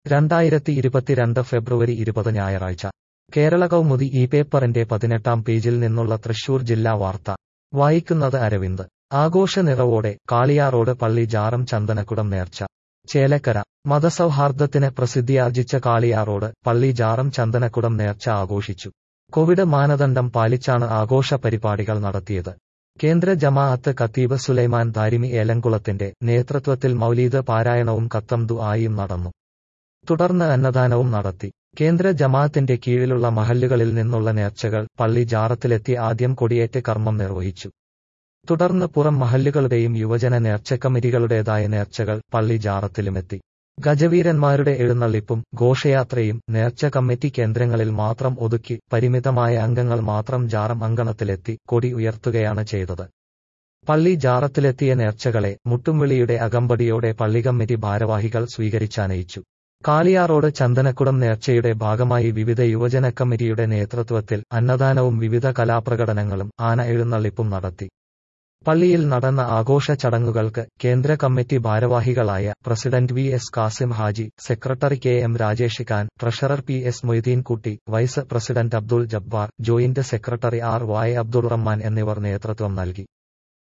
രണ്ടായിരത്തി ഇരുപത്തിരണ്ട് ഫെബ്രുവരി ഇരുപത് ഞായറാഴ്ച കേരള കൗമുദി ഈ പേപ്പറിന്റെ പതിനെട്ടാം പേജിൽ നിന്നുള്ള തൃശൂർ ജില്ലാ വാർത്ത വായിക്കുന്നത് അരവിന്ദ് ആഘോഷ നിറവോടെ കാളിയാറോട് പള്ളി ജാറം ചന്ദനക്കുടം നേർച്ച ചേലക്കര മതസൗഹാർദ്ദത്തിന് പ്രസിദ്ധിയാർജിച്ച കാളിയാറോട് പള്ളി ജാറം ചന്ദനക്കുടം നേർച്ച ആഘോഷിച്ചു കോവിഡ് മാനദണ്ഡം പാലിച്ചാണ് ആഘോഷ പരിപാടികൾ നടത്തിയത് കേന്ദ്ര ജമാഅത്ത് ഖത്തീബ് സുലൈമാൻ ദാരിമി ഏലംകുളത്തിന്റെ നേതൃത്വത്തിൽ മൗലീദ് പാരായണവും കത്തം ദുആയും നടന്നു തുടർന്ന് അന്നദാനവും നടത്തി കേന്ദ്ര ജമാഅത്തിന്റെ കീഴിലുള്ള മഹല്ലുകളിൽ നിന്നുള്ള നേർച്ചകൾ പള്ളി ജാറത്തിലെത്തി ആദ്യം കൊടിയേറ്റ് കർമ്മം നിർവഹിച്ചു തുടർന്ന് പുറം മഹല്ലുകളുടെയും യുവജന നേർച്ച കമ്മിറ്റികളുടേതായ നേർച്ചകൾ പള്ളി ജാറത്തിലുമെത്തി ഗജവീരന്മാരുടെ എഴുന്നള്ളിപ്പും ഘോഷയാത്രയും നേർച്ച കമ്മിറ്റി കേന്ദ്രങ്ങളിൽ മാത്രം ഒതുക്കി പരിമിതമായ അംഗങ്ങൾ മാത്രം ജാറം അങ്കണത്തിലെത്തി കൊടി ഉയർത്തുകയാണ് ചെയ്തത് പള്ളി ജാറത്തിലെത്തിയ നേർച്ചകളെ മുട്ടുംവിളിയുടെ അകമ്പടിയോടെ പള്ളി കമ്മിറ്റി ഭാരവാഹികൾ സ്വീകരിച്ചാനയിച്ചു കാളിയാറോട് ചന്ദനക്കുടം നേർച്ചയുടെ ഭാഗമായി വിവിധ യുവജന കമ്മിറ്റിയുടെ നേതൃത്വത്തിൽ അന്നദാനവും വിവിധ കലാപ്രകടനങ്ങളും ആന എഴുന്നള്ളിപ്പും നടത്തി പള്ളിയിൽ നടന്ന ആഘോഷ ചടങ്ങുകൾക്ക് കേന്ദ്ര കമ്മിറ്റി ഭാരവാഹികളായ president V S Kasim Haji secretary K M Rajesh Khan treasurer P S Moideenkutty vice president Abdul Jabbar joint secretary R വായ അബ്ദുൾ റഹ്മാൻ എന്നിവർ നേതൃത്വം നൽകി